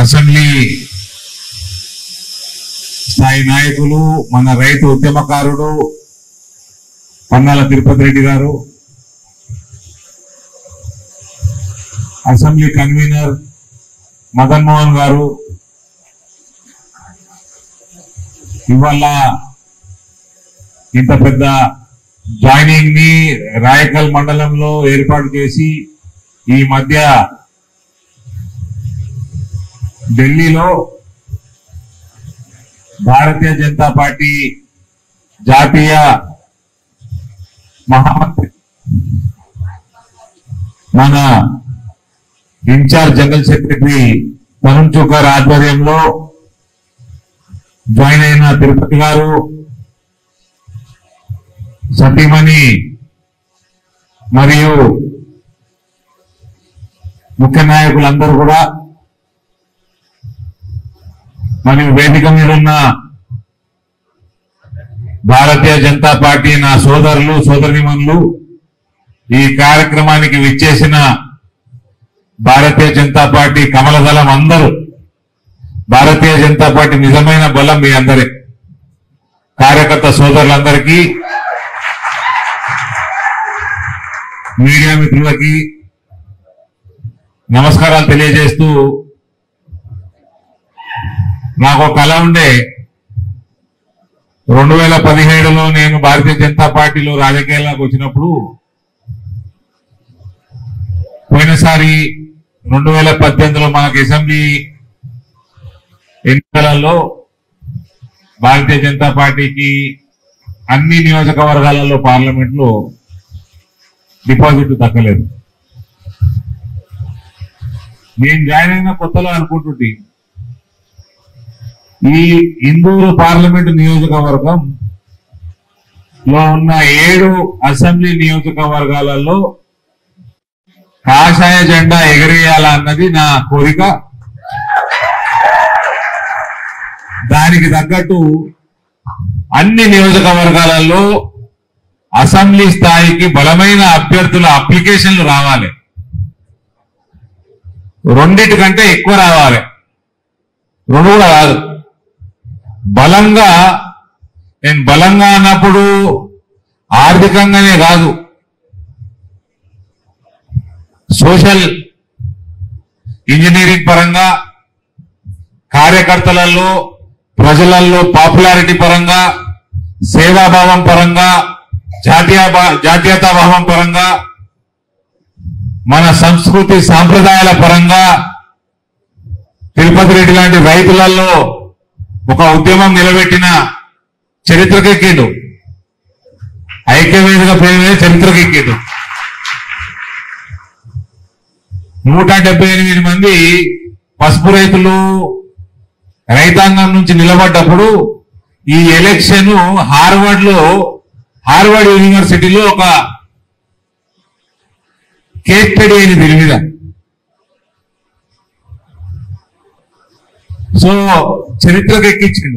Assembly స్థాయి నాయకులు మన రైతు ఉద్యమకారుడు పన్నాల తిరుపతి రెడ్డి గారు అసెంబ్లీ కన్వీనర్ మదన్ మోహన్ గారు ఇవాళ ఇంత పెద్ద జాయినింగ్ ని రాయకల్ మండలంలో ఏర్పాటు చేసి ఈ మధ్య ఢిల్లీలో భారతీయ జనతా పార్టీ జాతీయ మహామంత్రి మన ఇన్ఛార్జ్ జనరల్ సెక్రటరీ తరుణ్ చుక్కర్ ఆధ్వర్యంలో జాయిన్ అయిన తిరుపతి గారు సతీమణి మరియు ముఖ్య నాయకులందరూ కూడా మరియు వేదిక మీద ఉన్న భారతీయ జనతా పార్టీ నా సోదరులు సోదరిమణులు ఈ కార్యక్రమానికి విచ్చేసిన భారతీయ జనతా పార్టీ కమల దళం అందరూ భారతీయ జనతా పార్టీ నిజమైన బలం మీ అందరే కార్యకర్త సోదరులందరికీ మీడియా మిత్రులకి నమస్కారాలు తెలియజేస్తూ నాకు ఒక కళ ఉండే రెండు వేల పదిహేడులో నేను భారతీయ జనతా పార్టీలో రాజకీయాల్లోకి వచ్చినప్పుడు పోయినసారి రెండు వేల పద్దెనిమిదిలో మనకు అసెంబ్లీ ఎన్నికలలో భారతీయ జనతా పార్టీకి అన్ని నియోజకవర్గాలలో పార్లమెంట్ లో డిపాజిట్ దక్కలేదు నేను జాయిన్ అయిన కొత్తలో అనుకుంటుంటే ఈ ఇందూరు పార్లమెంట్ నియోజకవర్గం లో ఉన్న ఏడు అసెంబ్లీ నియోజకవర్గాలలో కాషాయ జెండా ఎగరేయాలన్నది నా కోరిక దానికి తగ్గట్టు అన్ని నియోజకవర్గాలలో అసెంబ్లీ స్థాయికి బలమైన అభ్యర్థుల అప్లికేషన్లు రావాలి రెండిటికంటే ఎక్కువ రావాలి రెండు కూడా కాదు బలంగా నేను బలంగా అన్నప్పుడు ఆర్థికంగానే కాదు సోషల్ ఇంజనీరింగ్ పరంగా కార్యకర్తలలో ప్రజలలో పాపులారిటీ పరంగా సేవాభావం పరంగా జాతీయ జాతీయతా భావం పరంగా మన సంస్కృతి సాంప్రదాయాల పరంగా తిరుపతి రెడ్డి లాంటి రైతులలో ఒక ఉద్యమం నిలబెట్టిన చరిత్రకెక్కిండు ఐక్యవేదిక పేరు మీద చరిత్రకెక్కిండు నూట డెబ్బై ఎనిమిది మంది పసుపు రైతులు రైతాంగం నుంచి నిలబడ్డప్పుడు ఈ ఎలక్షన్ హార్వర్డ్ లో హార్వర్డ్ యూనివర్సిటీలో ఒక కేస్ స్టడీ అయింది దీని మీద సో చరిత్రకు ఎక్కించిండు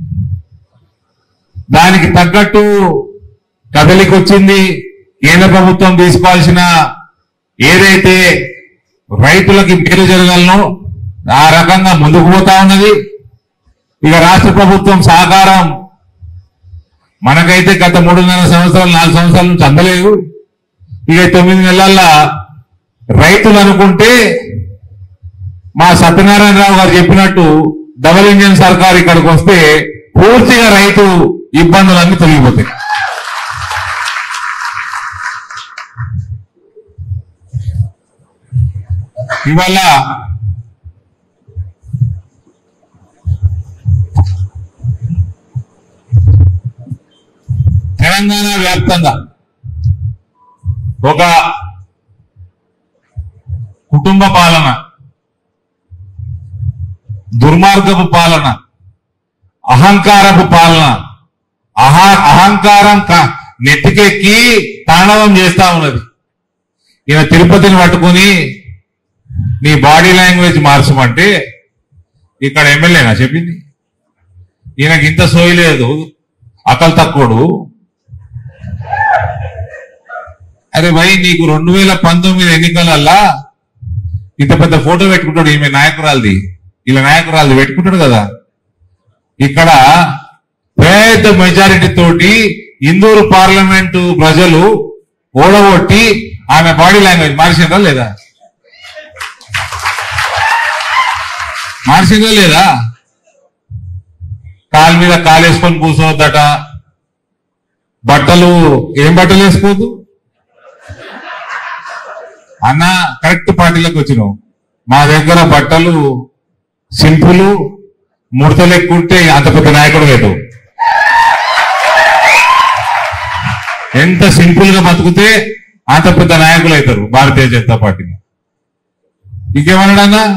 దానికి తగ్గట్టు కదలికి వచ్చింది కేంద్ర ప్రభుత్వం తీసుకోవాల్సిన ఏదైతే రైతులకి మేలు జరగాలనో ఆ రకంగా ముందుకు పోతా ఉన్నది ఇక రాష్ట్ర ప్రభుత్వం సహకారం మనకైతే గత మూడున్నర సంవత్సరాలు నాలుగు సంవత్సరాల నుంచి అందలేదు ఇక తొమ్మిది నెలల్లో రైతులు అనుకుంటే మా సత్యనారాయణరావు గారు చెప్పినట్టు డబల్ ఇంజిన్ సర్కార్ ఇక్కడికి వస్తే పూర్తిగా రైతు ఇబ్బందులన్నీ తొలగిపోతాయి ఇవాళ తెలంగాణ వ్యాప్తంగా ఒక కుటుంబ పాలన దుర్మార్గపు పాలన అహంకారపు పాలన అహా అహంకారం క- నెత్తికెక్కి తాండవం చేస్తా ఉన్నది ఈయన తిరుపతిని పట్టుకొని నీ బాడీ లాంగ్వేజ్ మార్చమంటే ఇక్కడ ఎమ్మెల్యేనా చెప్పింది ఈయనకి ఇంత సోయి లేదు అకల్ తక్కువడు అరే భయ్ నీకు రెండు వేల పంతొమ్మిది ఎన్నికలల్లా ఇంత పెద్ద ఫోటో పెట్టుకుంటాడు ఈమె నాయకురాలది ఇలా నాయకురాలు పెట్టుకుంటాడు కదా ఇక్కడ పెద్ద మెజారిటీ తోటి ఇందూరు పార్లమెంటు ప్రజలు ఓడగొట్టి ఆమె బాడీ లాంగ్వేజ్ మార్చిందా లేదా మార్చిందా లేదా కాలు మీద కాలు వేసుకొని కూర్చోవద్దట బట్టలు ఏం బట్టలు వేసుకోవద్దు అన్న కరెక్ట్ పార్టీలకు వచ్చినావు మా దగ్గర బట్టలు సింపుల్ ముడతలు ఎక్కుంటే అంత పెద్ద నాయకుడు లేదు ఎంత సింపుల్ గా బతుకుతే అంత పెద్ద నాయకులు అవుతారు భారతీయ జనతా పార్టీని ఇంకేమన్నాడన్నా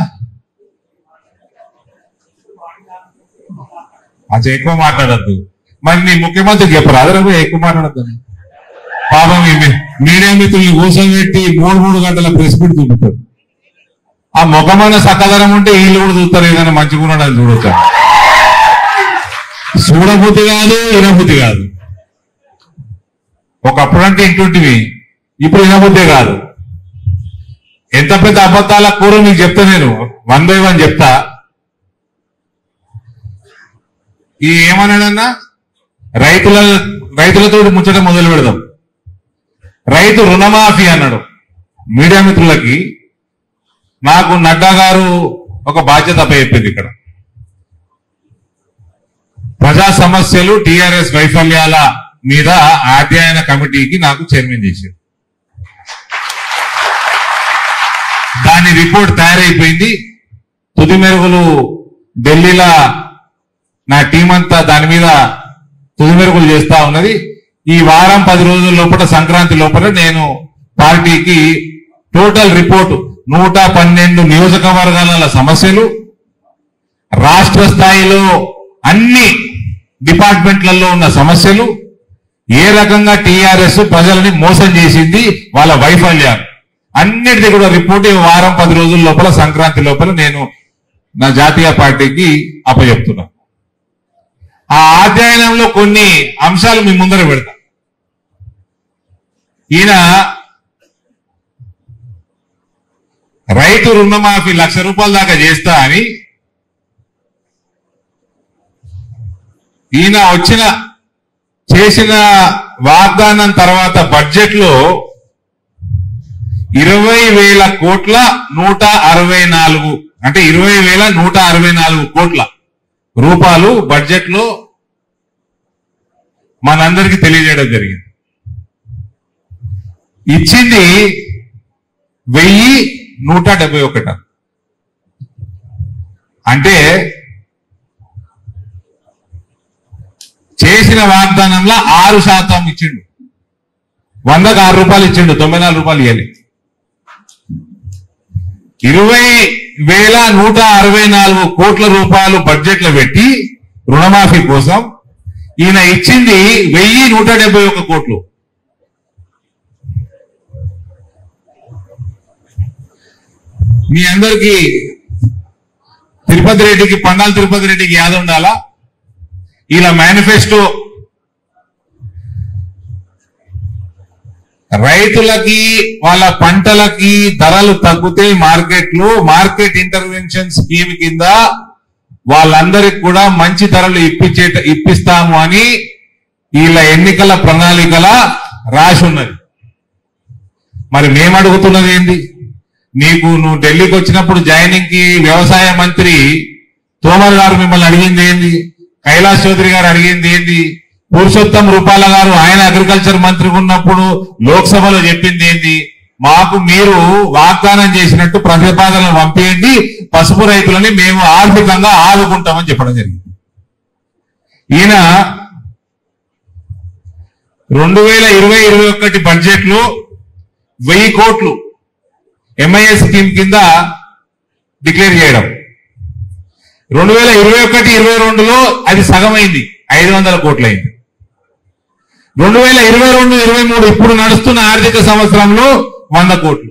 అది ఎక్కువ మాట్లాడద్దు మరి నీ ముఖ్యమంత్రికి చెప్పరు అదనపు ఎక్కువ మాట్లాడద్దు అని. పాపం ఈ మీ- మీడియా మిత్రుల్ని కూర్చోబెట్టి మూడు మూడు గంటల ప్రెస్ మీట్ చూపుతారు ఆ ముఖమైన సక్కదనం ఉంటే వీళ్ళు కూడా చూస్తారు ఏదైనా మంచిగా ఉన్నాడు అని చూడొచ్చారు చూడబుద్ధి కాదు వినబుద్ధి కాదు ఒకప్పుడు అంటే ఇంటుంటివి ఇప్పుడు వినబుద్ధే కాదు ఎంత పెద్ద అబద్ధాల కూర మీకు చెప్తా నేను వన్ బై వన్ చెప్తా ఈ ఏమన్నాడన్నా రైతుల రైతులతో ముచ్చట మొదలు పెడదాం రైతు రుణమాఫీ అన్నాడు మీడియా మిత్రులకి నాకు నడ్డా గారు ఒక బాధ్యత అప్పచెప్పింది ఇక్కడ ప్రజా సమస్యలు టిఆర్ఎస్ వైఫల్యాల మీద అధ్యయన కమిటీకి నాకు చైర్మన్ చేశారు దాని రిపోర్ట్ తయారైపోయింది తుది మెరుగులు ఢిల్లీలో నా టీం అంతా దాని మీద తుది మెరుగులు చేస్తా ఉన్నది ఈ వారం పది రోజుల లోపల సంక్రాంతి లోపల నేను పార్టీకి టోటల్ రిపోర్ట్ నూట పన్నెండు నియోజకవర్గాల సమస్యలు రాష్ట్ర స్థాయిలో అన్ని డిపార్ట్మెంట్లలో ఉన్న సమస్యలు ఏ రకంగా టీఆర్ఎస్ ప్రజలని మోసం చేసింది వాళ్ళ వైఫల్యాలు అన్నిటిది కూడా రిపోర్ట్ ఈ వారం పది రోజుల లోపల సంక్రాంతి లోపల నేను నా జాతీయ పార్టీకి అప్పచెప్తున్నా ఆ అధ్యయనంలో కొన్ని అంశాలు మీ ముందర పెడతా ఈయన రైతు రుణమాఫీ లక్ష రూపాయల దాకా చేస్తా అని ఈయన వచ్చిన చేసిన వాగ్దానం తర్వాత బడ్జెట్ లో ఇరవై వేల కోట్ల నూట అరవై నాలుగు అంటే ఇరవై వేల నూట అరవై నాలుగు కోట్ల రూపాయలు బడ్జెట్ లో మనందరికీ తెలియజేయడం జరిగింది ఇచ్చింది వెయ్యి నూట డెబ్బై ఒకట అంటే చేసిన వాగ్దానంలో ఆరు శాతం ఇచ్చిండు వందకు ఆరు రూపాయలు ఇచ్చిండు తొంభై నాలుగు రూపాయలు ఇవ్వాలి ఇరవై వేల నూట అరవై నాలుగు కోట్ల రూపాయలు బడ్జెట్ లో పెట్టి రుణమాఫీ కోసం ఈయన ఇచ్చింది వెయ్యి నూట డెబ్బై ఒక్క కోట్లు మీ అందరికి తిరుపతి రెడ్డికి పండాల తిరుపతి రెడ్డికి యాద ఉండాలా ఇలా మేనిఫెస్టో రైతులకి వాళ్ళ పంటలకి ధరలు తగ్గితే మార్కెట్ లో మార్కెట్ ఇంటర్వెన్షన్ స్కీమ్ కింద వాళ్ళందరికి కూడా మంచి ధరలు ఇప్పించే ఇప్పిస్తాము అని వీళ్ళ ఎన్నికల ప్రణాళికల రాసి ఉన్నది మరి మేము అడుగుతున్నది ఏంది నీకు నువ్వు ఢిల్లీకి వచ్చినప్పుడు జాయినింగ్ కి వ్యవసాయ మంత్రి తోమర్ గారు మిమ్మల్ని అడిగింది ఏంది కైలాస్ చౌదరి గారు అడిగింది ఏంది పురుషోత్తం రూపాల గారు ఆయన అగ్రికల్చర్ మంత్రి ఉన్నప్పుడు లోక్సభలో చెప్పింది ఏంది మాకు మీరు వాగ్దానం చేసినట్టు ప్రతిపాదనలు పంపేయండి పసుపు రైతులని మేము ఆర్థికంగా ఆదుకుంటామని చెప్పడం జరిగింది ఈయన రెండు వేల ఇరవై ఇరవై ఒకటి బడ్జెట్ లో వెయ్యి కోట్లు ఎంఐఎస్ స్కీమ్ కింద డిక్లేర్ చేయడం రెండు వేల ఇరవై ఒకటి ఇరవై రెండులో అది సగమైంది ఐదు వందల కోట్లు అయింది రెండు వేల ఇరవై రెండు ఇరవై మూడు ఇప్పుడు నడుస్తున్న ఆర్థిక సంవత్సరంలో వంద కోట్లు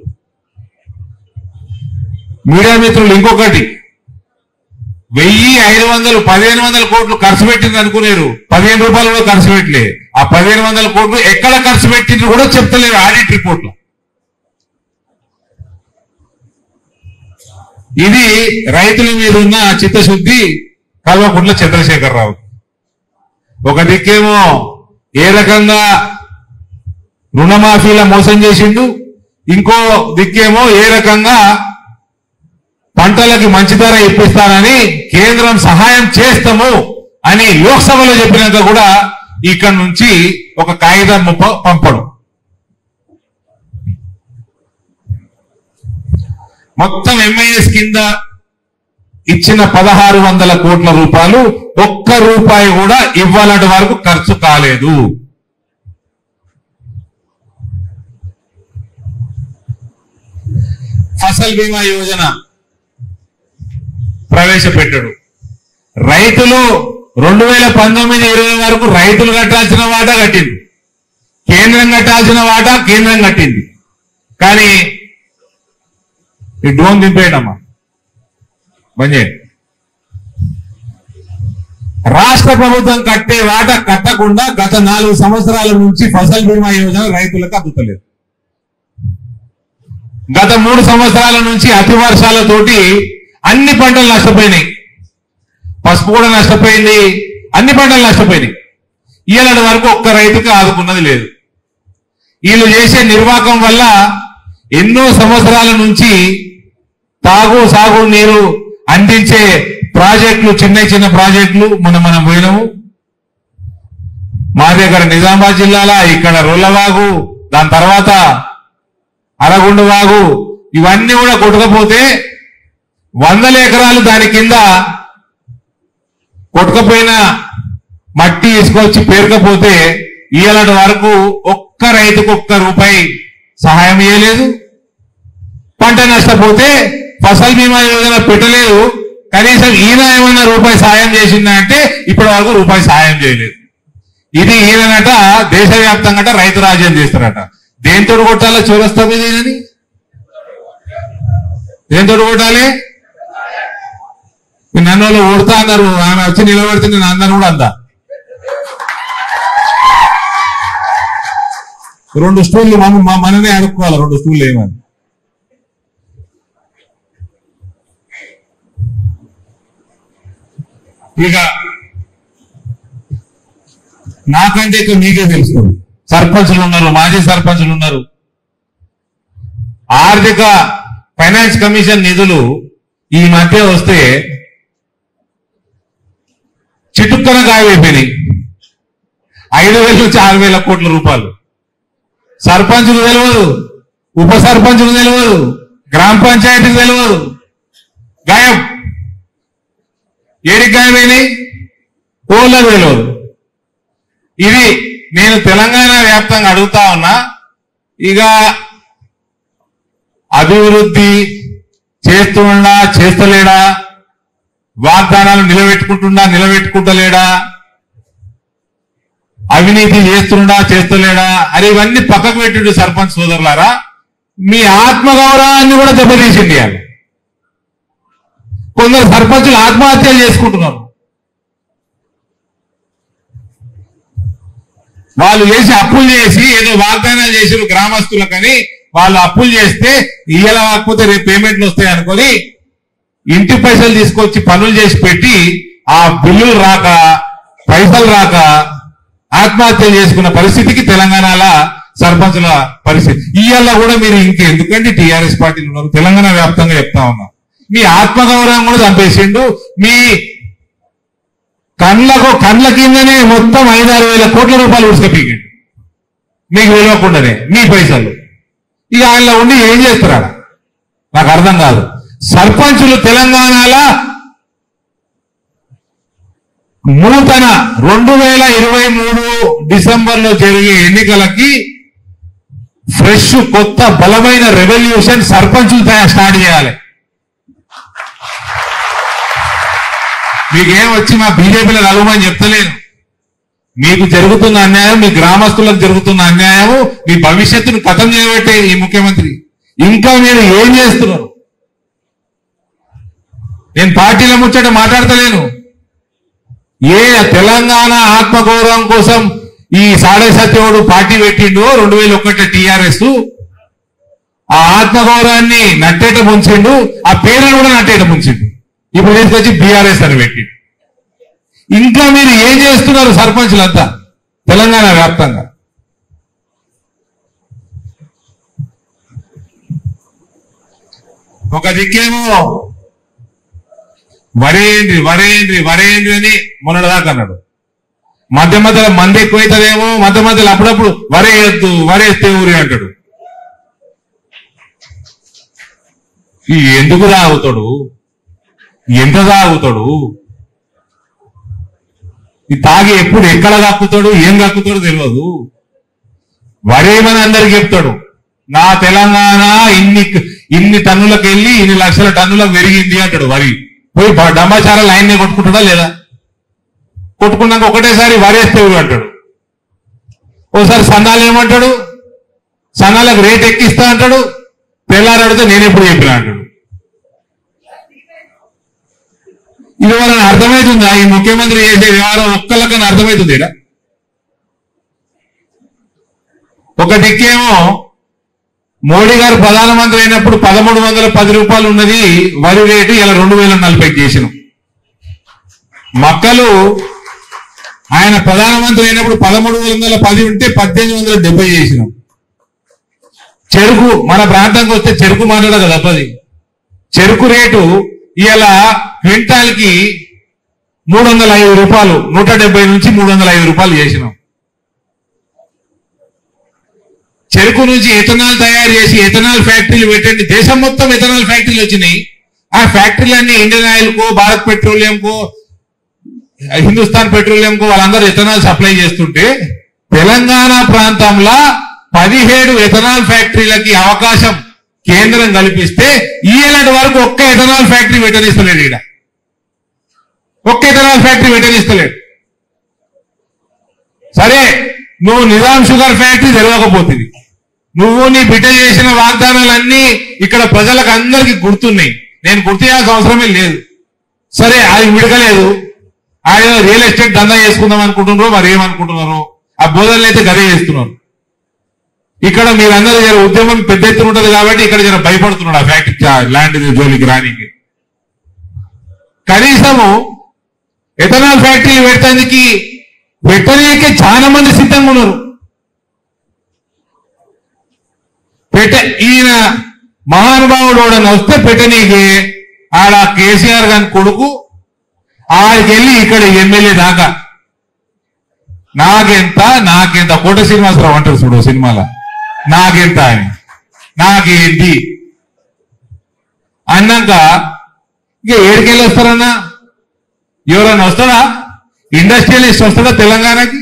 మీడియా మిత్రులు ఇంకొకటి వెయ్యి ఐదు వందలు పదిహేను వందల కోట్లు ఖర్చు పెట్టింది అనుకునేరు పదిహేను రూపాయలు కూడా ఖర్చు పెట్టలే ఆ పదిహేను వందల కోట్లు ఎక్కడ ఖర్చు పెట్టింది కూడా చెప్తలేరు ఆడిట్ రిపోర్ట్లో ఇది రైతుల మీద ఉన్న చిత్తశుద్ధి కల్వకుంట్ల చంద్రశేఖరరావు ఒక దిక్కేమో ఏ రకంగా రుణమాఫీల మోసం చేసిండు ఇంకో దిక్కేమో ఏ రకంగా పంటలకి మంచి ధర ఇప్పిస్తానని కేంద్రం సహాయం చేస్తాము అని లోక్సభలో చెప్పినాక కూడా ఇక్కడ నుంచి ఒక కాగితం ముప్ప పంపడం మొత్తం ఎంఐఎస్ కింద ఇచ్చిన పదహారు వందల కోట్ల రూపాయలు ఒక్క రూపాయి కూడా ఇవ్వాలంటి వరకు ఖర్చు కాలేదు ఫసల్ బీమా యోజన ప్రవేశపెట్టాడు రైతులు రెండు వేల పంతొమ్మిది ఇరవై వరకు రైతులు కట్టాల్సిన వాటా కట్టింది కేంద్రం కట్టాల్సిన వాటా కేంద్రం కట్టింది కానీ ఈ డ్రోన్ దింపేయడమ్మా బంద్ చేయండి రాష్ట్ర ప్రభుత్వం కట్టే వాటా కట్టకుండా గత నాలుగు సంవత్సరాల నుంచి ఫసల్ బీమా యోజన రైతులకు అందుతలేదు గత మూడు సంవత్సరాల నుంచి అతి వర్షాలతోటి అన్ని పంటలు నష్టపోయినాయి పసుపు కూడా నష్టపోయింది అన్ని పంటలు నష్టపోయినాయి ఇయ్యాల వరకు ఒక్క రైతుకి ఆదుకున్నది లేదు వీళ్ళు చేసే నిర్వాహకం వల్ల ఎన్నో సంవత్సరాల నుంచి తాగు సాగు నీరు అందించే ప్రాజెక్టులు చిన్న చిన్న ప్రాజెక్టులు మనం మనం పోయినాము మా దగ్గర నిజామాబాద్ జిల్లాలో ఇక్కడ రొల్లవాగు దాని తర్వాత అరగుండు వాగు ఇవన్నీ కూడా కొట్టుకపోతే వందల ఎకరాలు దాని కింద కొట్టుకపోయిన మట్టి తీసుకొచ్చి పేరుకపోతే ఇయ్యాలటి వరకు ఒక్క రైతుకు ఒక్క రూపాయి సహాయం ఇవ్వలేదు పంట నష్టపోతే ఫసల్ బీమా యోజన పెట్టలేదు కనీసం ఈయన ఏమైనా రూపాయి సాయం చేసిందా అంటే ఇప్పటి వరకు రూపాయి సాయం చేయలేదు ఇది ఈయనట దేశవ్యాప్తంగా రైతు రాజ్యం చేస్తారట దేంతో కొట్టాలో చూరస్తా మీద ఈయనని దేంతో కొట్టాలి ఈ నన్ను వాళ్ళు ఓడుతా అన్నారు ఆమె వచ్చి నిలబడితే నేను అందరు కూడా అందా రెండు స్టూళ్ళు మన మా మననే అడుక్కోవాలి రెండు స్టూళ్ళు ఏమని ఇక నాకంటే ఇక మీకే తెలుస్తుంది సర్పంచులు ఉన్నారు మాజీ సర్పంచులు ఉన్నారు ఆర్థిక ఫైనాన్స్ కమిషన్ నిధులు ఈ మధ్య వస్తే చిటుక్కన గాయమైపోయినాయి ఐదు వేల నుంచి ఆరు వేల కోట్ల రూపాయలు సర్పంచులు తెలియదు ఉప సర్పంచులు తెలియదు గ్రామ పంచాయతీకి తెలియదు గాయం ఏడికి గాయమైనాయి ఓళ్ళకు తెలియదు ఇది నేను తెలంగాణ వ్యాప్తంగా అడుగుతా ఉన్నా ఇక అభివృద్ధి చేస్తుండా చేస్తలేడా వాగ్దానాలు నిలబెట్టుకుంటుండా నిలబెట్టుకుంటలేడా అవినీతి చేస్తుండా చేస్తలేడా అరే ఇవన్నీ పక్కకు పెట్టిండు సర్పంచ్ సోదరులారా మీ ఆత్మగౌరవాన్ని కూడా దెబ్బతీసింది ఇవాళ. కొందరు సర్పంచులు ఆత్మహత్యలు చేసుకుంటున్నారు వాళ్ళు చేసి అప్పులు చేసి ఏదో వాగ్దానాలు చేసిన గ్రామస్తులకని వాళ్ళు అప్పులు చేస్తే ఇయ్యాల కాకపోతే రేపు పేమెంట్లు వస్తాయి అనుకొని ఇంటి పైసలు తీసుకొచ్చి పనులు చేసి పెట్టి ఆ బిల్లులు రాక పైసలు రాక ఆత్మహత్యలు చేసుకున్న పరిస్థితికి తెలంగాణలో సర్పంచుల పరిస్థితి ఇవాళ కూడా మీరు ఇంకెందుకండి టీఆర్ఎస్ పార్టీలు ఉన్నారు తెలంగాణ వ్యాప్తంగా చెప్తా ఉన్నా మీ ఆత్మగౌరవం కూడా చంపేసిండు మీ కళ్ళకు కళ్ళ కిందనే మొత్తం ఐదారు వేల కోట్ల రూపాయలు ఉసుకపీకండి మీకు తెలియకుండానే మీ పైసలు ఇక ఆయన ఉండి ఏం చేస్తారా నాకు అర్థం కాదు సర్పంచులు తెలంగాణలో నూతన రెండు వేల ఇరవై మూడు డిసెంబర్ లో జరిగే ఎన్నికలకి ఫ్రెష్ కొత్త బలమైన రెవల్యూషన్ సర్పంచులు తయారు స్టార్ట్ చేయాలి మీకేం వచ్చి మా బీజేపీలో కలవమని చెప్తలేను మీకు జరుగుతున్న అన్యాయం మీ గ్రామస్తులకు జరుగుతున్న అన్యాయము మీ భవిష్యత్తును కథం చేయబట్టే ఈ ముఖ్యమంత్రి ఇంకా మీరు ఏం చేస్తున్నారు నేను పార్టీల ముచ్చట మాట్లాడతలేను ఏ తెలంగాణ ఆత్మగౌరవం కోసం ఈ సాడే సత్యవుడు పార్టీ పెట్టిండో రెండు వేల ఒకటి టీఆర్ఎస్ ఆ ఆత్మగౌరవాన్ని నట్టేట ముంచిండు ఆ పేరును కూడా నట్టేట ముంచిండు ఇప్పుడు తీసుకొచ్చి బీఆర్ఎస్ అని పెట్టి ఇంకా మీరు ఏం చేస్తున్నారు సర్పంచులంతా తెలంగాణ వ్యాప్తంగా ఒక దిక్కేమో వరేంద్రి వరేంద్రి వరేంద్రి అని మొన్నటిదాకా అన్నాడు మధ్య మధ్యలో మంది ఎక్కువైతుందేమో మధ్య మధ్యలో అప్పుడప్పుడు వరేయద్దు వరేస్తే ఊరి అంటాడు ఈ ఎందుకు తాగుతాడు ఎంత తాగుతాడు ఈ తాగి ఎప్పుడు ఎక్కడ కక్కుతాడు ఏం కక్కుతాడు తెలియదు వరేమని అందరికి చెప్తాడు నా తెలంగాణ ఇన్ని ఇన్ని టన్నులకు వెళ్ళి ఇన్ని లక్షల టన్నులకు పెరిగింది అంటాడు వరి పోయి డమ్మాచార లైన్ కొట్టుకుంటాడా లేదా కొట్టుకున్నాక ఒకటేసారి వరేస్తే ఊరు అంటాడు ఓసారి సన్నాలు ఏమంటాడు సన్నాలకు రేట్ ఎక్కిస్తా అంటాడు తెల్లారు అడిగితే నేను ఎప్పుడు చెప్పినా అంటాడు ఇది వాళ్ళని అర్థమవుతుందా ఈ ముఖ్యమంత్రి చేసే వ్యవహారం ఒక్కళ్ళకన్నా అర్థమవుతుంది ఈడ? ఒక దిక్కేమో మోడీ గారు ప్రధానమంత్రి అయినప్పుడు పదమూడు వందల పది రూపాయలు ఉన్నది వరి రేటు ఇలా రెండు వేల నలభైకి చేసినాం మక్కలు ఆయన ప్రధానమంత్రి అయినప్పుడు పదమూడు వందల పది ఉంటే పద్దెనిమిది వందల డెబ్బై చేసినాం చెరుకు మన ప్రాంతానికి వస్తే చెరుకు మాట్లాడక తప్పది చెరుకు రేటు ఇలా క్వింటాల్ కి మూడు వందల ఐదు రూపాయలు నూట డెబ్బై నుంచి మూడు వందల ఐదు రూపాయలు చేసినాం చెరుకు నుంచి ఎథనాల్ తయారు చేసి ఎథనాల్ ఫ్యాక్టరీలు పెట్టండి దేశం మొత్తం ఎథనాల్ ఫ్యాక్టరీలు వచ్చినాయి ఆ ఫ్యాక్టరీలన్నీ Indian Oil co Bharat Petroleum co Hindustan Petroleum కు వాళ్ళందరూ ఎథనాల్ సప్లై చేస్తుంటే తెలంగాణ ప్రాంతంలో పదిహేడు ఎథనాల్ ఫ్యాక్టరీలకి అవకాశం కేంద్రం కల్పిస్తే ఈనాటి వరకు ఒక్క ఎథనాల్ ఫ్యాక్టరీ పెట్టనిస్తలేడు ఈడ ఒక్క ఎథనాల్ ఫ్యాక్టరీ పెట్టనిస్తలేడు సరే నువ్వు నిజాం షుగర్ ఫ్యాక్టరీ జరగకపోతుంది నువ్వు నీ బిడ్డ చేసిన వాగ్దానాలన్నీ ఇక్కడ ప్రజలకు అందరికీ గుర్తున్నాయి నేను గుర్తు చేయాల్సిన అవసరమే లేదు సరే అది విడకలేదు ఆయన రియల్ ఎస్టేట్ దందా చేసుకుందాం అనుకుంటున్నారో మరి ఏమనుకుంటున్నారు ఆ బోధనలు అయితే గదే చేస్తున్నారు ఇక్కడ మీరందరూ జర ఉద్యమం పెద్ద ఎత్తున ఉంటది కాబట్టి ఇక్కడ జర భయపడుతున్నాడు ఆ ఫ్యాక్టరీ ల్యాండ్ జోలికి రానికి కనీసము ఎథనాల్ ఫ్యాక్టరీ పెట్టడానికి పెట్టనీకే చాలా మంది సిద్ధంగా ఉన్నారు పెట్ట ఈయన మహానుభావుడు ఎవడన్నా వస్తే పెట్టనీకి ఆడ కేసీఆర్ గారి కొడుకు ఆడికి వెళ్ళి ఇక్కడ ఎమ్మెల్యే దాకా నాకెంత నాకెంత కోట శ్రీనివాసరావు అంటారు చూడు సినిమాలో నాకెంత అని నాకేంటి అన్నాక ఇక ఏడికెళ్ళి వస్తారన్నా ఎవరన్నా వస్తాడా ఇండస్ట్రియలిస్ట్ వస్తాడా తెలంగాణకి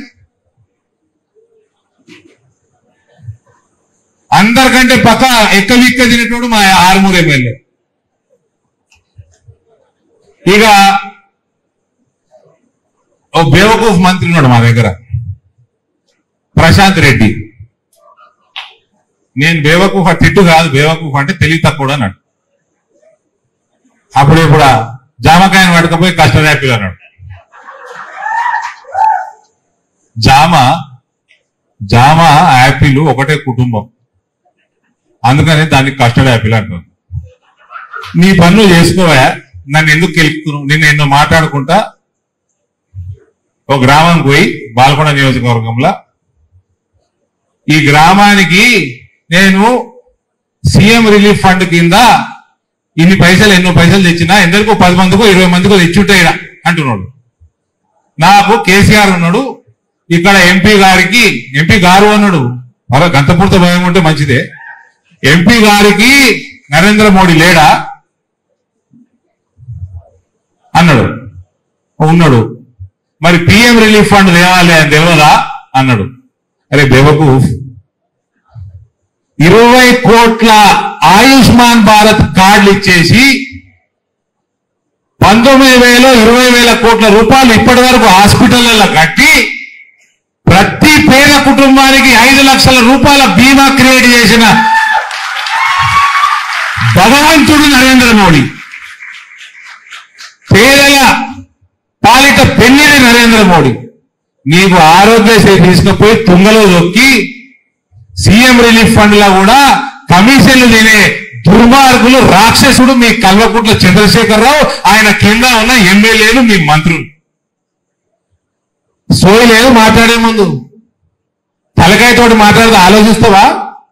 అందరికంటే పక్క ఎక్క విక్క తినేటోడు మా ఆరుమూరు ఎమ్మెల్యే ఇక ఓ బేవకూఫ్ మంత్రి ఉన్నాడు మా దగ్గర ప్రశాంత్ రెడ్డి నేను బేవకూఫ్ ఆ తిట్టు కాదు బేవకూఫ్ అంటే తెలివి తక్కువ అన్నాడు అప్పుడు ఇప్పుడు ఆ జామకాయను పడకపోయి కస్టర్డ్ యాపిల్ అన్నాడు జామ జామ యాపిల్ ఒకటే కుటుంబం అందుకని దానికి కస్టర్డ్ యాపిల్ అంటారు నీ పనులు చేసుకోవా నన్ను ఎందుకు గెలుపుతున్నావు నిన్న ఎన్నో మాట్లాడుకుంటా ఒక గ్రామానికి పోయి బాల్కొండ నియోజకవర్గంలో ఈ గ్రామానికి నేను సీఎం రిలీఫ్ ఫండ్ కింద ఇన్ని పైసలు ఎన్నో పైసలు తెచ్చినా ఎందరికో పది మందికో ఇరవై మందికో తెచ్చుంటాయి అంటున్నాడు నాకు కేసీఆర్ ఉన్నాడు ఇక్కడ ఎంపీ గారికి ఎంపీ గారు అన్నాడు మరో గంతపూర్త భయం ఉంటే మంచిదే ఎంపీ గారికి నరేంద్ర మోడీ లేడా అన్నాడు ఉన్నాడు మరి పిఎం రిలీఫ్ ఫండ్ తేవాలి అని తెలియదా అన్నాడు అరే బేవకు ఇరవై కోట్ల ఆయుష్మాన్ భారత్ కార్డులు ఇచ్చేసి పంతొమ్మిది వేలు ఇరవై వేల కోట్ల రూపాయలు ఇప్పటి వరకు హాస్పిటల్లో కట్టి ప్రతి పేద కుటుంబానికి ఐదు లక్షల రూపాయల బీమా క్రియేట్ చేసిన భగవంతుడు నరేంద్ర మోడీ పేదల పాలిట పెళ్లిని నరేంద్ర మోడీ నీకు ఆరోగ్యశ్రీ తీసుకుపోయి తుంగలో దొక్కి సీఎం రిలీఫ్ ఫండ్ లో కూడా కమిషన్లు తినే దుర్మార్గులు రాక్షసుడు మీ కల్వకుట్ల చంద్రశేఖరరావు ఆయన కింద ఉన్న ఎమ్మెల్యేలు మీ మంత్రులు సోయి లేదు మాట్లాడే ముందు తలకాయతోటి మాట్లాడితే ఆలోచిస్తావా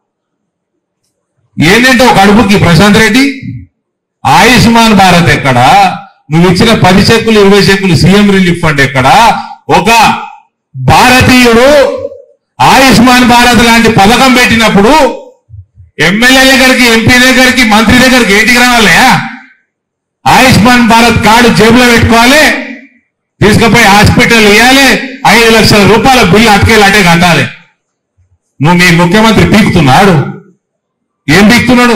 ఏంటంటే ఒక అడుపుకి ప్రశాంత్ రెడ్డి ఆయుష్మాన్ భారత్ ఎక్కడ నువ్వు ఇచ్చిన పది చెక్కులు ఇరవై చెక్కులు సీఎం రిలీఫ్ ఫండ్ ఎక్కడ ఒక భారతీయుడు ఆయుష్మాన్ భారత్ లాంటి పథకం పెట్టినప్పుడు ఎమ్మెల్యే దగ్గరికి ఎంపీ దగ్గరికి మంత్రి దగ్గరికి ఏంటికి రావాలయా ఆయుష్మాన్ భారత్ కార్డు జేబులో పెట్టుకోవాలి తీసుకుపోయి హాస్పిటల్ ఇవ్వాలి ఐదు లక్షల రూపాయల బిల్లు అటుకెళ్ళి అటే కట్టాలి నువ్వు మీ ముఖ్యమంత్రి పీకుతున్నాడు ఏం పీకుతున్నాడు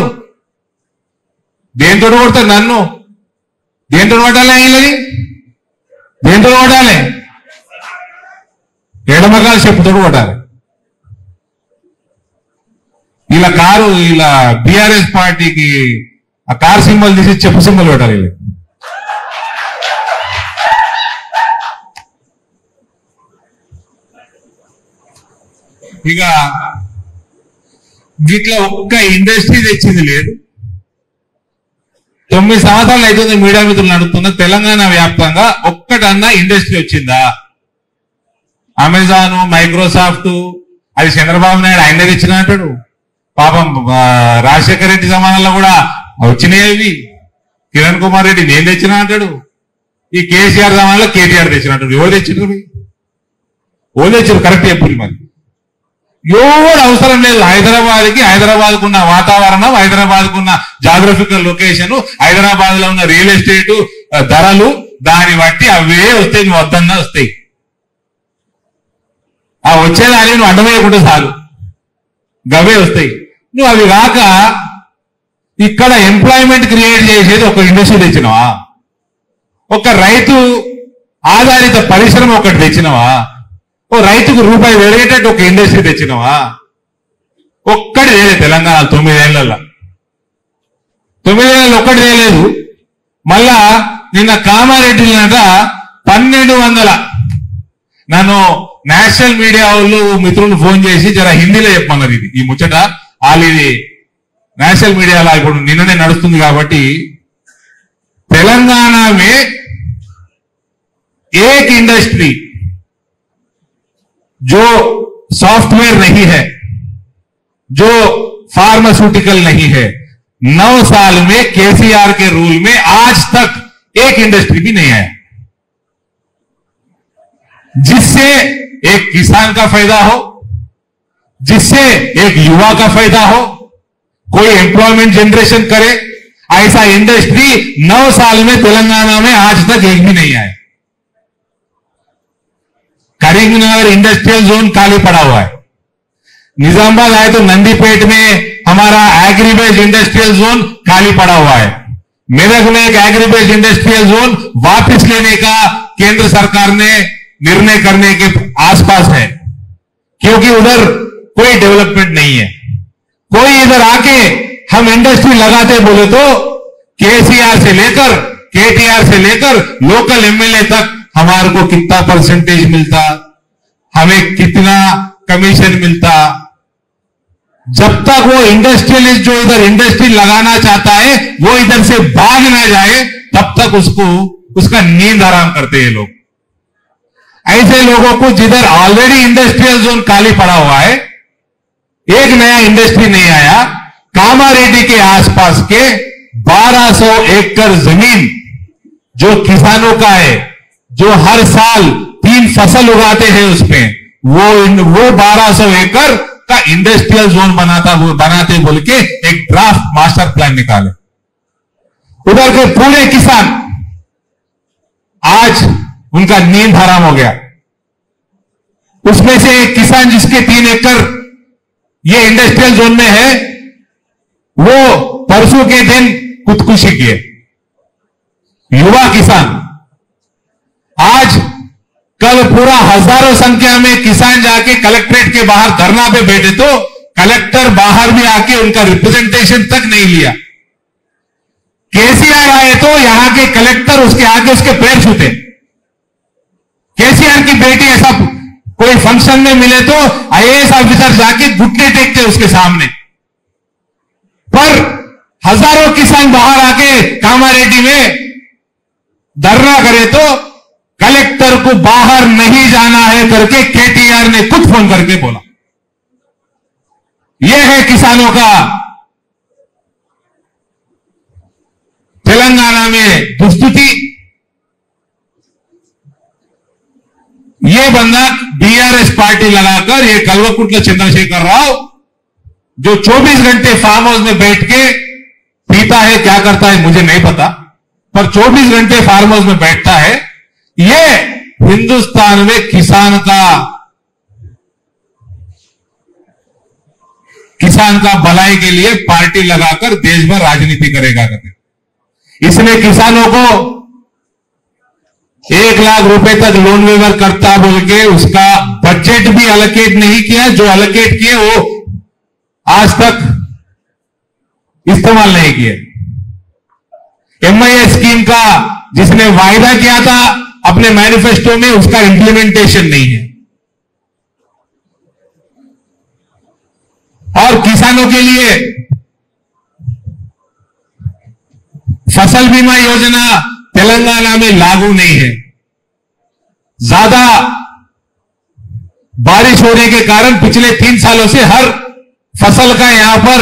దేంతో కొడతాడు నన్ను దేంతో కొట్టాలి వీళ్ళని దేంతో కొట్టాలి ఎడమకాలు చెప్పుతో కొట్టాలి ఇలా కారు ఇలా బిఆర్ఎస్ పార్టీకి ఆ కార్ సింబల్ తీసి చెప్పు సింబల్ పెట్టాలి వీళ్ళకి ఇక గిట్లా ఒక్క ఇండస్ట్రీ తెచ్చింది లేదు తొమ్మిది సంవత్సరాలు అవుతుంది మీడియా మిత్రులు నడుపుతున్న తెలంగాణ వ్యాప్తంగా ఒక్కటన్నా ఇండస్ట్రీ వచ్చిందా అమెజాన్ మైక్రోసాఫ్ట్ అది చంద్రబాబు నాయుడు ఆయన తెచ్చిన అంటాడు పాపం ఆ, రాజశేఖర రెడ్డి సమానంలో కూడా వచ్చినాయి అవి కిరణ్ కుమార్ రెడ్డి నేను తెచ్చినా అంటాడు ఈ కేసీఆర్ సమానంలో కేటీఆర్ తెచ్చిన అంటాడు ఎవరు తెచ్చిండ్రు ఓ తెచ్చారు కరెక్ట్ చెప్పు మరి ఎవరు అవసరం లేదు హైదరాబాద్ కి హైదరాబాద్ కున్న వాతావరణం హైదరాబాద్ కున్న జాగ్రఫికల్ లొకేషన్ హైదరాబాద్ లో ఉన్న రియల్ ఎస్టేట్ ఆ, ధరలు దాన్ని బట్టి అవే వస్తాయి నువ్వు వద్దన్నా వస్తాయి ఆ వచ్చేదాన్ని నువ్వు అడ్డమేయకుండా చాలు గవే వస్తాయి నువ్వు అవి కాక ఇక్కడ ఎంప్లాయ్మెంట్ క్రియేట్ చేసేది ఒక ఇండస్ట్రీ తెచ్చినవా ఒక రైతు ఆధారిత పరిశ్రమ ఒకటి తెచ్చినవా ఓ రైతుకు రూపాయి వెలిగేటట్టు ఒక ఇండస్ట్రీ తెచ్చినవా ఒక్కటి లేదు తెలంగాణ తొమ్మిదేళ్లలో తొమ్మిదేళ్ళు ఒక్కటి తేలేదు మళ్ళా నిన్న కామారెడ్డిలనట పన్నెండు వందల నన్ను నేషనల్ మీడియా వాళ్ళు మిత్రులు ఫోన్ చేసి జర హిందీలో చెప్పమన్నారు ఇది ఈ ముచ్చట వాళ్ళు ఇది నేషనల్ మీడియాలో ఇప్పుడు నిన్ననే నడుస్తుంది కాబట్టి తెలంగాణ మే एक इंडस्ट्री जो सॉफ्टवेयर नहीं है जो फार्मास्यूटिकल नहीं है नौ साल में केसीआर के रूल में आज तक एक इंडस्ट्री भी नहीं आया जिससे एक किसान का फायदा हो जिससे एक युवा का फायदा हो कोई एम्प्लॉयमेंट जनरेशन करे ऐसा इंडस्ट्री नौ साल में तेलंगाना में आज तक एक भी नहीं आया करीमनगर इंडस्ट्रियल जोन खाली पड़ा हुआ है निजामाबाद आए तो नंदीपेट में हमारा एग्रीबेज इंडस्ट्रियल जोन खाली पड़ा हुआ है मेरठ में एक एग्रीबेज इंडस्ट्रियल जोन वापस लेने का केंद्र सरकार ने निर्णय करने के आसपास है क्योंकि उधर कोई डेवलपमेंट नहीं है कोई इधर आके हम इंडस्ट्री लगाते बोले तो केसीआर से लेकर केटीआर से लेकर लोकल एमएलए तक हमारे को कितना परसेंटेज मिलता हमें कितना कमीशन मिलता जब तक वो इंडस्ट्रियलिस्ट जो इधर इंडस्ट्री लगाना चाहता है वो इधर से भाग ना जाए तब तक उसको उसका नींद आराम करते हैं लोग ऐसे लोगों को जिधर ऑलरेडी इंडस्ट्रियल जोन खाली पड़ा हुआ है एक नया इंडस्ट्री नहीं आया कामारेड्डी के आसपास के 1200 एकड़ जमीन जो किसानों का है जो हर साल तीन फसल उगाते हैं उसमें वो वो 1200 एकड़ का इंडस्ट्रियल जोन बनाता वो बनाते बोल के एक ड्राफ्ट मास्टर प्लान निकाले उधर के पूरे किसान आज उनका नींद हराम हो गया उसमें से एक किसान जिसके तीन एकड़ ये इंडस्ट्रियल जोन में है वो परसों के दिन खुदकुशी किए युवा किसान आज कल पूरा हजारों संख्या में किसान जाके कलेक्ट्रेट के बाहर धरना पे बैठे तो कलेक्टर बाहर भी आके उनका रिप्रेजेंटेशन तक नहीं लिया केसीआर आए तो यहां के कलेक्टर उसके आगे उसके पैर छूते केसीआर की बेटी ऐसा कोई फंक्शन में मिले तो आईएएस ऑफिसर जाके घुटने टेकते उसके सामने पर हजारों किसान बाहर आके कामारेड्डी में धरना करे तो कलेक्टर को बाहर नहीं जाना है करके केटीआर ने खुद फोन करके बोला यह है किसानों का तेलंगाना में दुस्थिति ये बंदा बीआरएस पार्टी लगाकर ये कल्वकुट्ल चंद्रशेखर राव जो 24 घंटे फार्म हाउस में बैठ के पीता है क्या करता है मुझे नहीं पता पर 24 घंटे फार्म हाउस में बैठता है ये हिंदुस्तान में किसान का किसान का भलाई के लिए पार्टी लगाकर देश भर राजनीति करेगा करके इसने किसानों को एक लाख रुपए तक लोन वेवर करता बोल के उसका बजट भी अलोकेट नहीं किया जो अलोकेट किए वो आज तक इस्तेमाल नहीं किए एमआईए स्कीम का जिसने वायदा किया था अपने मैनिफेस्टो में उसका इंप्लीमेंटेशन नहीं है और किसानों के लिए फसल बीमा योजना तेलंगाना में लागू नहीं है ज्यादा बारिश होने के कारण पिछले तीन सालों से हर फसल का यहां पर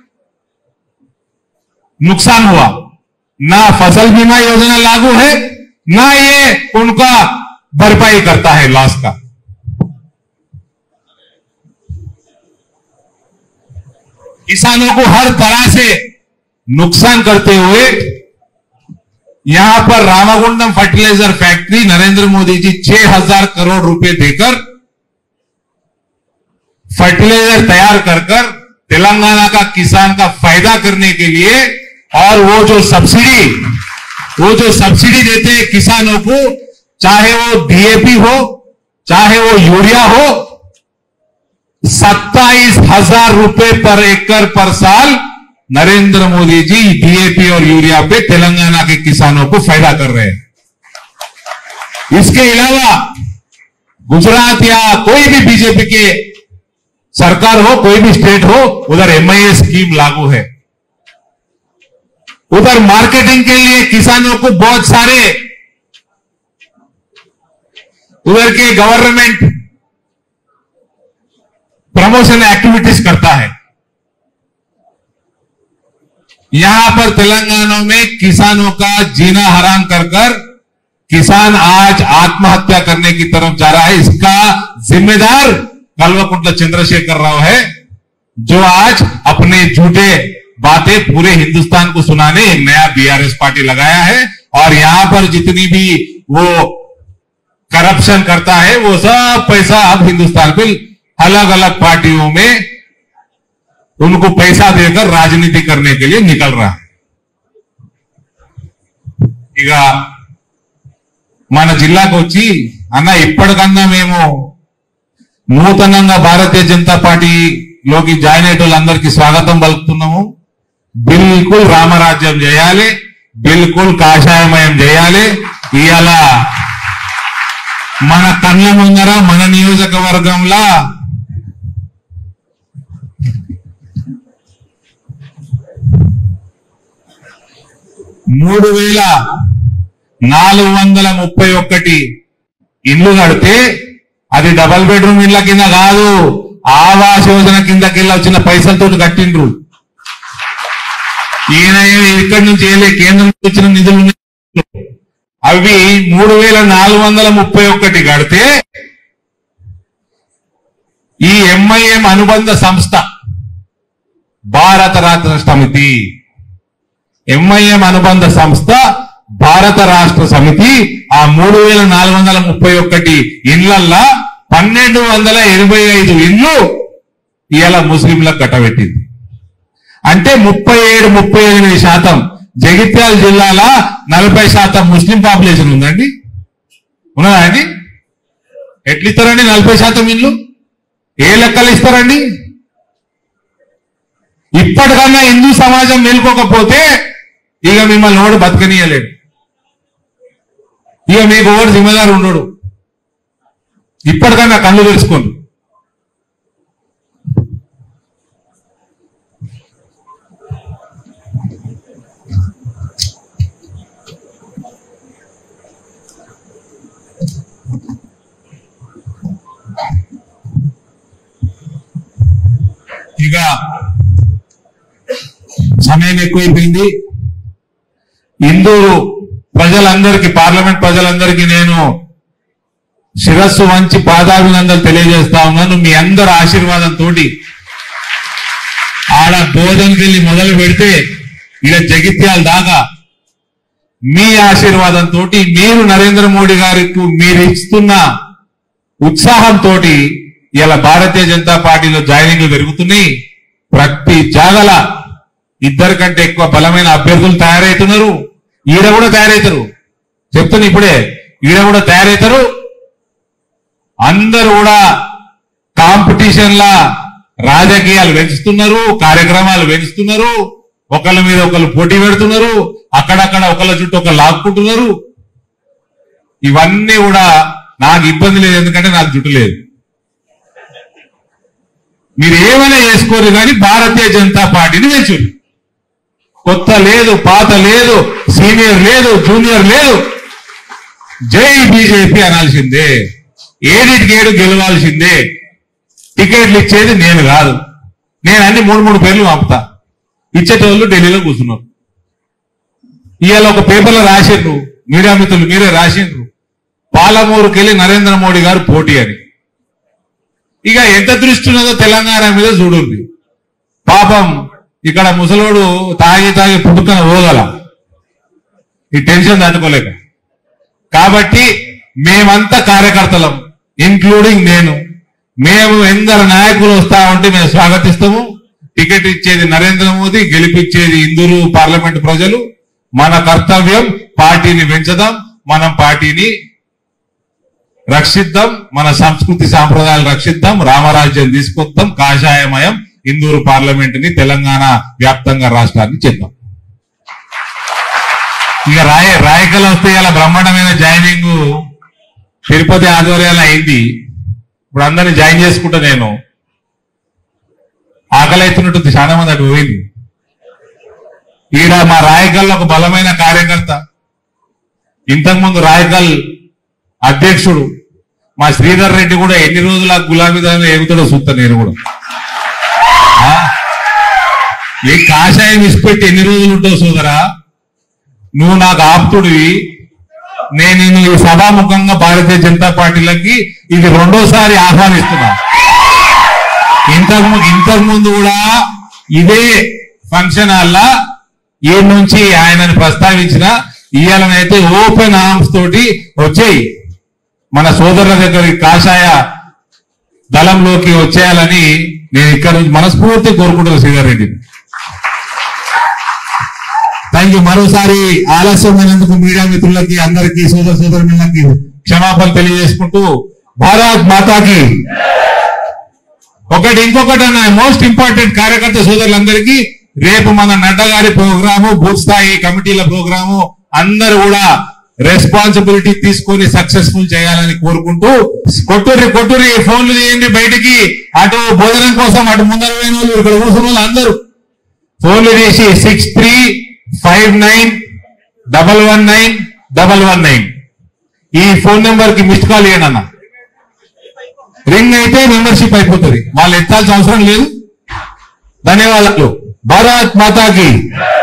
नुकसान हुआ ना फसल बीमा योजना लागू है ना ये उनका भरपाई करता है लॉस का किसानों को हर तरह से नुकसान करते हुए यहां पर रामागुंडम फर्टिलाइजर फैक्ट्री नरेंद्र मोदी जी 6000 करोड़ रुपए देकर फर्टिलाइजर तैयार कर कर तेलंगाना का किसान का फायदा करने के लिए और वो जो सब्सिडी वो जो सब्सिडी देते हैं किसानों को चाहे वो डीएपी हो चाहे वो यूरिया हो सत्ताईस हजार रुपए पर एकड़ पर साल नरेंद्र मोदी जी डीएपी और यूरिया पे तेलंगाना के किसानों को फायदा कर रहे हैं इसके अलावा गुजरात या कोई भी बीजेपी के सरकार हो कोई भी स्टेट हो उधर एमआईए स्कीम लागू है उधर मार्केटिंग के लिए किसानों को बहुत सारे उधर के गवर्नमेंट प्रमोशन एक्टिविटीज करता है यहां पर तेलंगाना में किसानों का जीना हराम कर कर किसान आज आत्महत्या करने की तरफ जा रहा है इसका जिम्मेदार कल्वकुंटला चंद्रशेखर राव है जो आज अपने झूठे बातें पूरे हिंदुस्तान को सुनाने एक नया बीआरएस पार्टी लगाया है और यहां पर जितनी भी वो करप्शन करता है वो सब पैसा अब हिंदुस्तान में अलग अलग पार्टियों में उनको पैसा देकर राजनीति करने के लिए निकल रहा है ఇక మన జిల్లాకు వచ్చి అన్న ఇప్పటికన్నా మేము నూతనంగా భారతీయ జనతా పార్టీలోకి జాయిన్ అయ్యే వాళ్ళందరికీ స్వాగతం పలుకుతున్నాము బిల్కుల్ రామరాజ్యం చేయాలి బిల్కుల్ కాషాయమయం చేయాలి ఇవాళ మన కళ్ళ ముందర మన నియోజకవర్గంలో మూడు వేల నాలుగు వందల ముప్పై ఒక్కటి ఇండ్లు కడితే అది డబల్ బెడ్రూమ్ ఇళ్ల కింద కాదు ఆవాస్ యోజన కిందకి వచ్చిన పైసలతో కట్టిండ్రు ఈయన ఏమి ఇక్కడి నుంచి ఏలే కేంద్రం నుంచి వచ్చిన నిధులు ఉన్నాయి. అవి మూడు వేల నాలుగు వందల ముప్పై ఒక్కటి కడితే ఈ ఎంఐఎం అనుబంధ సంస్థ భారత రాష్ట్ర సమితి ఎంఐఎం అనుబంధ సంస్థ భారత రాష్ట్ర సమితి ఆ మూడు వేల నాలుగు వందల ముప్పై ఒక్కటి ఇండ్లల్లా పన్నెండు వందల ఎనభై ఐదు ఇండ్లు ఇవాళ ముస్లింలకు కట్టబెట్టింది అంటే ముప్పై ఏడు ముప్పై ఎనిమిది శాతం జగిత్యాల జిల్లాల నలభై శాతం ముస్లిం పాపులేషన్ ఉందండి ఉన్నదా అండి ఎట్లు ఇస్తారండి నలభై శాతం ఇల్లు ఏ లెక్కలు ఇస్తారండి ఇప్పటికన్నా హిందూ సమాజం మేల్కోకపోతే ఇక మిమ్మల్ని ఓడు బతకనీయలేడు ఇక మీకు ఓడు జిమ్మదారు ఉండడు ఇప్పటికన్నా కళ్ళు తెరుచుకోండి ఇక సమయం ఎక్కువైపోయింది ఇందూరు ప్రజలందరికీ పార్లమెంట్ ప్రజలందరికీ నేను శిరస్సు వంచి పాదాభినందనలు తెలియజేస్తా ఉన్నాను మీ అందరి ఆశీర్వాదంతో ఆడ బోధనకి వెళ్ళి మొదలు పెడితే ఇలా జగిత్యాల దాకా మీ ఆశీర్వాదంతో మీరు నరేంద్ర మోడీ గారికి మీరు ఇస్తున్న ఉత్సాహంతో ఇలా భారతీయ జనతా పార్టీలో జాయినింగ్లు పెరుగుతున్నాయి ప్రతి జాగల ఇద్దరి కంటే ఎక్కువ బలమైన అభ్యర్థులు తయారవుతున్నారు ఈడ కూడా తయారవుతారు చెప్తున్నా ఇప్పుడే ఈడ కూడా తయారవుతారు అందరూ కూడా కాంపిటీషన్ లా రాజకీయాలు పెంచుతున్నారు కార్యక్రమాలు పెంచుతున్నారు ఒకళ్ళ మీద ఒకళ్ళు పోటీ పెడుతున్నారు అక్కడక్కడ ఒకళ్ళ చుట్టూ ఒకళ్ళు లాక్కుంటున్నారు ఇవన్నీ కూడా నాకు ఇబ్బంది లేదు ఎందుకంటే నాకు జుట్టు లేదు మీరు ఏమైనా చేసుకోరు కానీ భారతీయ జనతా పార్టీని తెచ్చురు కొత్త లేదు పాత లేదు సీనియర్ లేదు జూనియర్ లేదు జై బీజేపీ అనాల్సిందే ఏడిటికి ఏడు గెలవాల్సిందే టికెట్లు ఇచ్చేది నేను కాదు నేను అన్ని మూడు మూడు పేర్లు పంపుతా ఇచ్చేటోళ్ళు ఢిల్లీలో కూర్చున్నారు ఇవాళ ఒక పేపర్లో రాసిండ్రు మీడియా మిత్రులు మీరే రాసిండ్రు పాలమూరుకి వెళ్ళి నరేంద్ర మోడీ గారు పోటీ అని ఇక ఎంత దృష్టి ఉన్నదో తెలంగాణ మీద చూడుంది పాపం ఇక్కడ ముసలోడు తాగి తాగి పుట్టుకన పోగల ఈ టెన్షన్ తట్టుకోలేక కాబట్టి మేమంతా కార్యకర్తలం ఇంక్లూడింగ్ నేను మేము ఎందరు నాయకులు వస్తా ఉంటే మేము స్వాగతిస్తాము టికెట్ ఇచ్చేది నరేంద్ర మోదీ గెలిపించేది ఇందూరు పార్లమెంట్ ప్రజలు మన కర్తవ్యం పార్టీని పెంచదాం మనం పార్టీని రక్షిద్దాం మన సంస్కృతి సాంప్రదాయాలు రక్షిద్దాం రామరాజ్యం తీసుకొద్దాం కాషాయమయం ఇందూరు పార్లమెంట్ ని తెలంగాణ వ్యాప్తంగా రాష్ట్రాన్ని చేద్దాం ఇక రాయ రాయకల్ వస్తే ఇలా బ్రహ్మాండమైన జాయినింగ్ తిరుపతి ఆధ్వర్యాలు అయింది ఇప్పుడు అందరిని జాయిన్ చేసుకుంటా నేను ఆకలి అవుతున్నట్టు చాలా మంది అటు పోయింది ఈడ మా రాయకల్ ఒక బలమైన కార్యకర్త ఇంతకుముందు రాయకల్ అధ్యక్షుడు మా శ్రీధర్ రెడ్డి కూడా ఎన్ని రోజులు ఆ గులాబీ దాని ఎగుతాడో చూస్తా నేను కూడా ఆ? ఈ కాషాయం ఇసిపెట్టి ఎన్ని రోజులు ఉంటావు సోదరా నువ్వు నాకు ఆప్తుడివి నేను నిన్ను ఈ సభాముఖంగా భారతీయ జనతా పార్టీలకి ఇది రెండోసారి ఆహ్వానిస్తున్నా ఇంతకు ము- ఇంతకు ముందు కూడా ఇదే ఫంక్షన్ హాల్లా ఈ నుంచి ఆయనను ప్రస్తావించిన ఇవాళనైతే ఓపెన్ ఆర్మ్స్ తోటి వచ్చేయి మన సోదరుల దగ్గరికి కాషాయ దళంలోకి వచ్చేయాలని నేను ఇక్కడ నుంచి మనస్ఫూర్తి కోరుకుంటున్నాను శ్రీధర్ రెడ్డి థ్యాంక్ యూ మరోసారి ఆలస్యమైనందుకు మీడియా మిత్రులకి అందరికీ సోదర సోదరులకి క్షమాపణ తెలియజేసుకుంటూ భారత్ మాతాకి ఒకటి ఇంకొకటి అన్న మోస్ట్ ఇంపార్టెంట్ కార్యకర్త సోదరులందరికీ రేపు మన నడ్డ గారి ప్రోగ్రాము బూత్ స్థాయి కమిటీల ప్రోగ్రాము అందరూ కూడా రెస్పాన్సిబిలిటీ తీసుకొని సక్సెస్ఫుల్ చేయాలని కోరుకుంటూ కొట్టుర్రి కొట్టుర్రి ఫోన్లు తీయండి బయటికి అటు భోజనం కోసం అటు ముందర పోయిన వాళ్ళు ఇక్కడ కూర్చున్న వాళ్ళు అందరూ ఫోన్లు తీసి six three five nine double one nine double one nine ఈ ఫోన్ నెంబర్ కి మిస్డ్ కాల్ ఇవ్వండి అన్న రింగ్ అయితే మెంబర్షిప్ అయిపోతుంది వాళ్ళు ఎత్తాల్సిన అవసరం లేదు ధన్యవాదాలు భారత్ మాతాకి